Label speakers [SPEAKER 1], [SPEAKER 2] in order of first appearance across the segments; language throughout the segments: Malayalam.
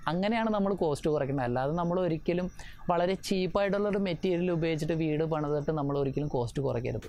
[SPEAKER 1] അങ്ങനെയാണ് നമ്മൾ കോസ്റ്റ് കുറയ്ക്കുന്നത് അല്ലാതെ നമ്മൾ ഒരിക്കലും വളരെ ചീപ്പായിട്ടുള്ളൊരു മെറ്റീരിയൽ ഉപയോഗിച്ചിട്ട് വീട് പണിതിട്ട് നമ്മൾ ഒരിക്കലും കോസ്റ്റ് കുറയ്ക്കരുത്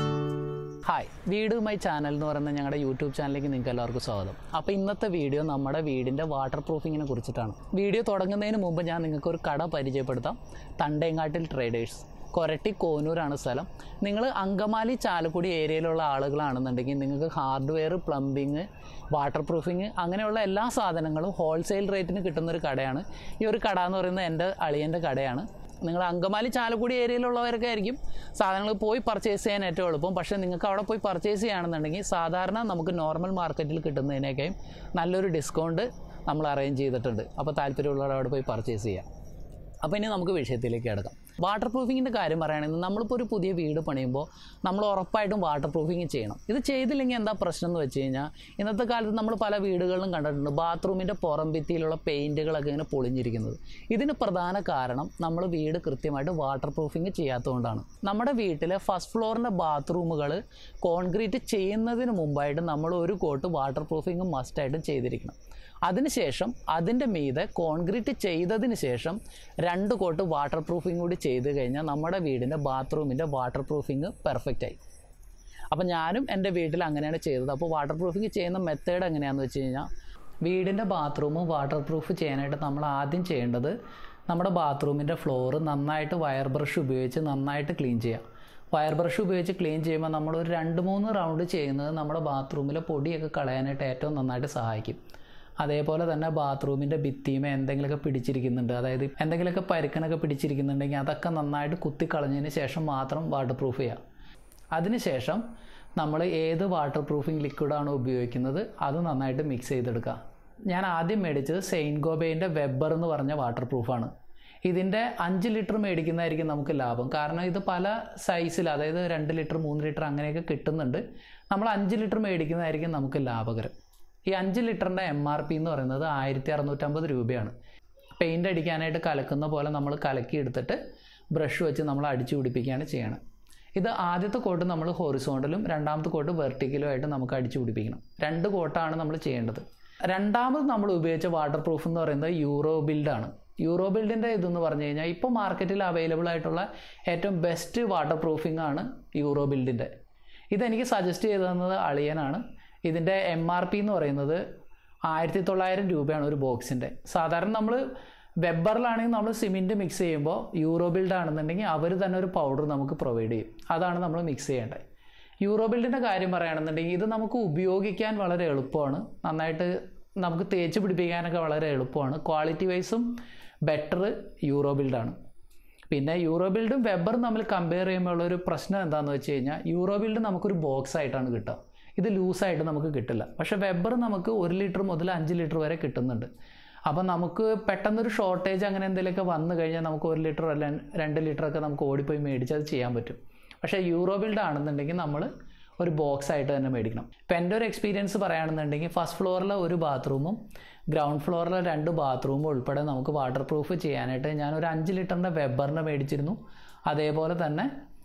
[SPEAKER 1] ഹായ് വീട് മൈ ചാനൽ എന്ന് പറയുന്ന ഞങ്ങളുടെ യൂട്യൂബ് ചാനലിലേക്ക് നിങ്ങൾക്ക് എല്ലാവർക്കും സ്വാഗതം അപ്പോൾ ഇന്നത്തെ വീഡിയോ നമ്മുടെ വീടിൻ്റെ വാട്ടർ പ്രൂഫിങ്ങിനെ കുറിച്ചിട്ടാണ് വീഡിയോ തുടങ്ങുന്നതിന് മുമ്പ് ഞാൻ നിങ്ങൾക്ക് ഒരു കട പരിചയപ്പെടുത്താം തണ്ടേങ്ങാട്ടിൽ ട്രേഡേഴ്സ് കൊരട്ടി കോനൂരാണ് സ്ഥലം നിങ്ങൾ അങ്കമാലി ചാലക്കുടി ഏരിയയിലുള്ള ആളുകളാണെന്നുണ്ടെങ്കിൽ നിങ്ങൾക്ക് ഹാർഡ്വെയർ പ്ലംബിങ് വാട്ടർ പ്രൂഫിങ് അങ്ങനെയുള്ള എല്ലാ സാധനങ്ങളും ഹോൾസെയിൽ റേറ്റിന് കിട്ടുന്ന ഒരു കടയാണ് ഈ ഒരു കട എന്ന് പറയുന്നത് എൻ്റെ അളിയൻ്റെ കടയാണ് നിങ്ങൾ അങ്കമാലി ചാലക്കുടി ഏരിയയിലുള്ളവരൊക്കെ ആയിരിക്കും സാധനങ്ങൾ പോയി പർച്ചേസ് ചെയ്യാൻ ഏറ്റവും എളുപ്പം പക്ഷേ നിങ്ങൾക്ക് അവിടെ പോയി പർച്ചേസ് ചെയ്യുകയാണെന്നുണ്ടെങ്കിൽ സാധാരണ നമുക്ക് നോർമൽ മാർക്കറ്റിൽ കിട്ടുന്നതിനേക്കാളും നല്ലൊരു ഡിസ്കൗണ്ട് നമ്മൾ അറേഞ്ച് ചെയ്തിട്ടുണ്ട് അപ്പോൾ താല്പര്യമുള്ളവർ അവിടെ പോയി പർച്ചേസ് ചെയ്യാം അപ്പോൾ ഇനി നമുക്ക് വിഷയത്തിലേക്ക് കിടക്കാം വാട്ടർ പ്രൂഫിങ്ങിൻ്റെ കാര്യം പറയുകയാണെങ്കിൽ നമ്മളിപ്പോൾ ഒരു പുതിയ വീട് പണിയുമ്പോൾ നമ്മൾ ഉറപ്പായിട്ടും വാട്ടർ പ്രൂഫിങ് ചെയ്യണം ഇത് ചെയ്തില്ലെങ്കിൽ എന്താ പ്രശ്നം എന്ന് വെച്ച് കഴിഞ്ഞാൽ ഇന്നത്തെ കാലത്ത് നമ്മൾ പല വീടുകളിലും കണ്ടിട്ടുണ്ട് ബാത്റൂമിൻ്റെ പുറം ഭിത്തിയിലുള്ള പെയിൻറ്റുകളൊക്കെ ഇങ്ങനെ പൊളിഞ്ഞിരിക്കുന്നത് ഇതിന് പ്രധാന കാരണം നമ്മൾ വീട് കൃത്യമായിട്ട് വാട്ടർ പ്രൂഫിങ് ചെയ്യാത്തതുകൊണ്ടാണ് നമ്മുടെ വീട്ടിലെ ഫസ്റ്റ് ഫ്ലോറിൻ്റെ ബാത്റൂമുകൾ കോൺക്രീറ്റ് ചെയ്യുന്നതിന് മുമ്പായിട്ട് നമ്മൾ ഒരു കോട്ട് വാട്ടർ പ്രൂഫിങ് മസ്റ്റായിട്ടും ചെയ്തിരിക്കണം അതിനുശേഷം അതിൻ്റെ മീതെ കോൺക്രീറ്റ് ചെയ്തതിന് ശേഷം രണ്ട് കോട്ട് വാട്ടർ പ്രൂഫിംഗ് കൂടി ചെയ്ത് കഴിഞ്ഞാൽ നമ്മുടെ വീടിൻ്റെ ബാത്റൂമിൻ്റെ വാട്ടർ പ്രൂഫിങ് പെർഫെക്റ്റ് ആയി അപ്പോൾ ഞാനും എൻ്റെ വീട്ടിൽ അങ്ങനെയാണ് ചെയ്തത് അപ്പോൾ വാട്ടർ പ്രൂഫിങ് ചെയ്യുന്ന മെത്തേഡ് എങ്ങനെയാണെന്ന് വെച്ച് കഴിഞ്ഞാൽ വീടിൻ്റെ ബാത്റൂം വാട്ടർ പ്രൂഫ് ചെയ്യാനായിട്ട് നമ്മൾ ആദ്യം ചെയ്യേണ്ടത് നമ്മുടെ ബാത്റൂമിൻ്റെ ഫ്ലോറ് നന്നായിട്ട് വയർ ബ്രഷ് ഉപയോഗിച്ച് നന്നായിട്ട് ക്ലീൻ ചെയ്യുക വയർ ബ്രഷ് ഉപയോഗിച്ച് ക്ലീൻ ചെയ്യുമ്പോൾ നമ്മൾ ഒരു രണ്ട് മൂന്ന് റൗണ്ട് ചെയ്യുന്നത് നമ്മുടെ ബാത്റൂമിലെ പൊടിയൊക്കെ കളയാനായിട്ട് ഏറ്റവും നന്നായിട്ട് സഹായിക്കും അതേപോലെ തന്നെ ബാത്റൂമിൻ്റെ ഭിത്തിമേ എന്തെങ്കിലുമൊക്കെ പിടിച്ചിരിക്കുന്നുണ്ട് അതായത് എന്തെങ്കിലുമൊക്കെ പരുക്കനൊക്കെ പിടിച്ചിരിക്കുന്നുണ്ടെങ്കിൽ അതൊക്കെ നന്നായിട്ട് കുത്തി കളഞ്ഞതിന് ശേഷം മാത്രം വാട്ടർ പ്രൂഫ് ചെയ്യുക അതിനുശേഷം നമ്മൾ ഏത് വാട്ടർ പ്രൂഫിംഗ് ലിക്വിഡാണോ ഉപയോഗിക്കുന്നത് അത് നന്നായിട്ട് മിക്സ് ചെയ്തെടുക്കുക ഞാൻ ആദ്യം മേടിച്ചത് സെയിൻ ഗോബേൻ്റെ വെബർ എന്ന് പറഞ്ഞ വാട്ടർ പ്രൂഫാണ് ഇതിൻ്റെ അഞ്ച് ലിറ്റർ മേടിക്കുന്നതായിരിക്കും നമുക്ക് ലാഭം കാരണം ഇത് പല സൈസിൽ അതായത് രണ്ട് ലിറ്റർ മൂന്ന് ലിറ്റർ അങ്ങനെയൊക്കെ കിട്ടുന്നുണ്ട് നമ്മൾ അഞ്ച് ലിറ്റർ മേടിക്കുന്നതായിരിക്കും നമുക്ക് ലാഭകരം ഈ അഞ്ച് ലിറ്ററിൻ്റെ എം ആർ പി എന്ന് പറയുന്നത് ആയിരത്തി അറുന്നൂറ്റമ്പത് രൂപയാണ് പെയിൻ്റ് അടിക്കാനായിട്ട് കലക്കുന്ന പോലെ നമ്മൾ കലക്കി എടുത്തിട്ട് ബ്രഷ് വെച്ച് നമ്മൾ അടിച്ചു പിടിപ്പിക്കുകയാണ് ചെയ്യണം ഇത് ആദ്യത്തെ കോട്ട് നമ്മൾ ഹോറിസോണ്ടലും രണ്ടാമത്തെ കോട്ട് വെർട്ടിക്കലും ആയിട്ട് നമുക്ക് അടിച്ചു പിടിപ്പിക്കണം രണ്ട് കോട്ടാണ് നമ്മൾ ചെയ്യേണ്ടത് രണ്ടാമത് നമ്മൾ ഉപയോഗിച്ച വാട്ടർ പ്രൂഫ് എന്ന് പറയുന്നത് യൂറോ ബിൽഡാണ് യൂറോ ബിൽഡിൻ്റെ ഇതെന്ന് പറഞ്ഞു കഴിഞ്ഞാൽ ഇപ്പോൾ മാർക്കറ്റിൽ അവൈലബിൾ ആയിട്ടുള്ള ഏറ്റവും ബെസ്റ്റ് വാട്ടർ പ്രൂഫിംഗ് ആണ് യൂറോ ബിൽഡിൻ്റെ ഇതെനിക്ക് സജസ്റ്റ് ചെയ്തു തന്നത് അളിയനാണ് ഇതിൻ്റെ എം ആർ പി എന്ന് പറയുന്നത് ആയിരത്തി തൊള്ളായിരം രൂപയാണ് ഒരു ബോക്സിൻ്റെ സാധാരണ നമ്മൾ വെബറിലാണെങ്കിൽ നമ്മൾ സിമെൻറ്റ് മിക്സ് ചെയ്യുമ്പോൾ യൂറോ ബിൽഡ് ആണെന്നുണ്ടെങ്കിൽ അവർ തന്നെ ഒരു പൗഡർ നമുക്ക് പ്രൊവൈഡ് ചെയ്യും അതാണ് നമ്മൾ മിക്സ് ചെയ്യേണ്ടത് യൂറോ ബിൽഡിൻ്റെ കാര്യം പറയുകയാണെന്നുണ്ടെങ്കിൽ ഇത് നമുക്ക് ഉപയോഗിക്കാൻ വളരെ എളുപ്പമാണ് നന്നായിട്ട് നമുക്ക് തേച്ച് പിടിപ്പിക്കാനൊക്കെ വളരെ എളുപ്പമാണ് ക്വാളിറ്റി വൈസും ബെറ്റർ യൂറോ ബിൽഡാണ് പിന്നെ യൂറോ ബിൽഡും വെബറും തമ്മിൽ കമ്പയർ ചെയ്യുമ്പോൾ ഉള്ളൊരു പ്രശ്നം എന്താണെന്ന് വെച്ച് കഴിഞ്ഞാൽ യൂറോ ബിൽഡ് നമുക്കൊരു ബോക്സ് ആയിട്ടാണ് കിട്ടുക ഇത് ലൂസായിട്ട് നമുക്ക് കിട്ടില്ല പക്ഷേ വെബർ നമുക്ക് ഒരു ലിറ്റർ മുതൽ അഞ്ച് ലിറ്റർ വരെ കിട്ടുന്നുണ്ട് അപ്പം നമുക്ക് പെട്ടെന്നൊരു ഷോർട്ടേജ് അങ്ങനെ എന്തെങ്കിലുമൊക്കെ വന്നു കഴിഞ്ഞാൽ നമുക്ക് ഒരു ലിറ്റർ അല്ല രണ്ട് ലിറ്ററൊക്കെ നമുക്ക് ഓടിപ്പോയി മേടിച്ച് അത് ചെയ്യാൻ പറ്റും പക്ഷേ യൂറോ ബിൽഡ് ആണെന്നുണ്ടെങ്കിൽ നമ്മൾ ഒരു ബോക്സ് ആയിട്ട് തന്നെ മേടിക്കണം ഇപ്പം എൻ്റെ ഒരു എക്സ്പീരിയൻസ് പറയുകയാണെന്നുണ്ടെങ്കിൽ ഫസ്റ്റ് ഫ്ലോറിലെ ഒരു ബാത്റൂമും ഗ്രൗണ്ട് ഫ്ലോറിലെ രണ്ട് ബാത്റൂമും ഉൾപ്പെടെ നമുക്ക് വാട്ടർ പ്രൂഫ് ചെയ്യാനായിട്ട് ഞാൻ ഒരു അഞ്ച് ലിറ്ററിൻ്റെ വെബറിനെ മേടിച്ചിരുന്നു അതേപോലെ തന്നെ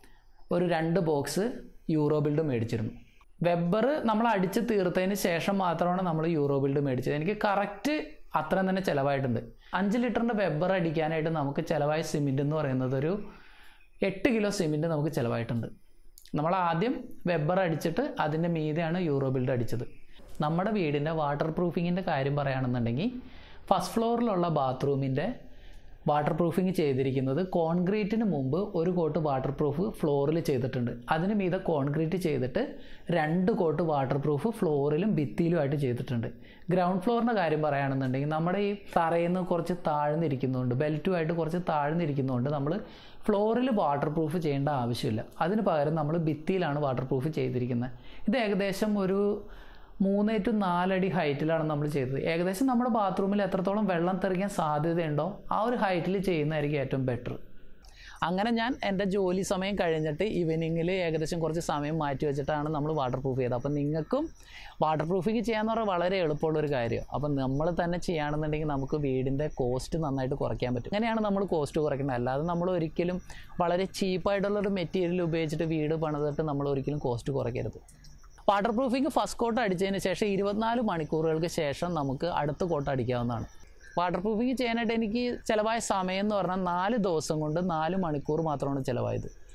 [SPEAKER 1] ഒരു രണ്ട് ബോക്സ് യൂറോ ബിൽഡ് മേടിച്ചിരുന്നു വെബർ നമ്മൾ അടിച്ച് തീർത്തതിന് ശേഷം മാത്രമാണ് നമ്മൾ യൂറോ ബിൽഡ് മേടിച്ചത് എനിക്ക് കറക്റ്റ് അത്രയും തന്നെ ചിലവായിട്ടുണ്ട് അഞ്ച് ലിറ്ററിൻ്റെ വെബർ അടിക്കാനായിട്ട് നമുക്ക് ചിലവായ സിമെൻറ്റ് എന്ന് പറയുന്നത് ഒരു എട്ട് കിലോ സിമെൻറ്റ് നമുക്ക് ചിലവായിട്ടുണ്ട് നമ്മൾ ആദ്യം വെബർ അടിച്ചിട്ട് അതിൻ്റെ മീതെയാണ് യൂറോ ബിൽഡ് അടിച്ചത് നമ്മുടെ വീടിൻ്റെ വാട്ടർ പ്രൂഫിങ്ങിൻ്റെ കാര്യം പറയുകയാണെന്നുണ്ടെങ്കിൽ ഫസ്റ്റ് ഫ്ലോറിലുള്ള ബാത്റൂമിൻ്റെ വാട്ടർ പ്രൂഫിങ് ചെയ്തിരിക്കുന്നത് കോൺക്രീറ്റിന് മുമ്പ് ഒരു കോട്ട് വാട്ടർ പ്രൂഫ് ഫ്ലോറിൽ ചെയ്തിട്ടുണ്ട് അതിന് മീതെ കോൺക്രീറ്റ് ചെയ്തിട്ട് രണ്ട് കോട്ട് വാട്ടർ പ്രൂഫ് ഫ്ലോറിലും ഭിത്തിയിലുമായിട്ട് ചെയ്തിട്ടുണ്ട് ഗ്രൗണ്ട് ഫ്ലോറിൻ്റെ കാര്യം പറയുകയാണെന്നുണ്ടെങ്കിൽ നമ്മുടെ ഈ തറയിൽ നിന്ന് കുറച്ച് താഴ്ന്നിരിക്കുന്നുണ്ട് ബെൽറ്റുമായിട്ട് കുറച്ച് താഴ്ന്നിരിക്കുന്നതുകൊണ്ട് നമ്മൾ ഫ്ലോറിൽ വാട്ടർ പ്രൂഫ് ചെയ്യേണ്ട ആവശ്യമില്ല അതിന് പകരം നമ്മൾ ഭിത്തിയിലാണ് വാട്ടർ പ്രൂഫ് ചെയ്തിരിക്കുന്നത് ഇത് ഏകദേശം ഒരു മൂന്ന് ടു നാലടി ഹൈറ്റിലാണ് നമ്മൾ ചെയ്തത് ഏകദേശം നമ്മുടെ ബാത്റൂമിൽ എത്രത്തോളം വെള്ളം തെറിക്കാൻ സാധ്യതയുണ്ടോ ആ ഒരു ഹൈറ്റിൽ ചെയ്യുന്നതായിരിക്കും ഏറ്റവും ബെറ്റർ അങ്ങനെ ഞാൻ എൻ്റെ ജോലി സമയം കഴിഞ്ഞിട്ട് ഈവനിങ്ങിൽ ഏകദേശം കുറച്ച് സമയം മാറ്റി വെച്ചിട്ടാണ് നമ്മൾ വാട്ടർ പ്രൂഫ് ചെയ്തത് അപ്പം നിങ്ങൾക്കും വാട്ടർ പ്രൂഫിങ് ചെയ്യാന്ന് പറഞ്ഞാൽ വളരെ എളുപ്പമുള്ളൊരു കാര്യം അപ്പം നമ്മൾ തന്നെ ചെയ്യുകയാണെന്നുണ്ടെങ്കിൽ നമുക്ക് വീടിൻ്റെ കോസ്റ്റ് നന്നായിട്ട് കുറയ്ക്കാൻ പറ്റും അങ്ങനെയാണ് നമ്മൾ കോസ്റ്റ് കുറയ്ക്കുന്നത് അല്ലാതെ നമ്മൾ ഒരിക്കലും വളരെ ചീപ്പായിട്ടുള്ളൊരു മെറ്റീരിയൽ ഉപയോഗിച്ചിട്ട് വീട് പണിതിട്ട് നമ്മൾ ഒരിക്കലും കോസ്റ്റ് കുറയ്ക്കരുത് വാട്ടർ പ്രൂഫിങ് ഫസ്റ്റ് കോട്ട് അടിച്ചതിന് ശേഷം ഇരുപത്തിനാല് മണിക്കൂറുകൾക്ക് ശേഷം നമുക്ക് അടുത്ത കോട്ട് അടിക്കാവുന്നതാണ് വാട്ടർ പ്രൂഫിങ് ചെയ്യാനായിട്ട് എനിക്ക് ചിലവായ സമയം എന്ന് പറഞ്ഞാൽ നാല് ദിവസം കൊണ്ട് നാല് മണിക്കൂർ മാത്രമാണ് ചിലവായത്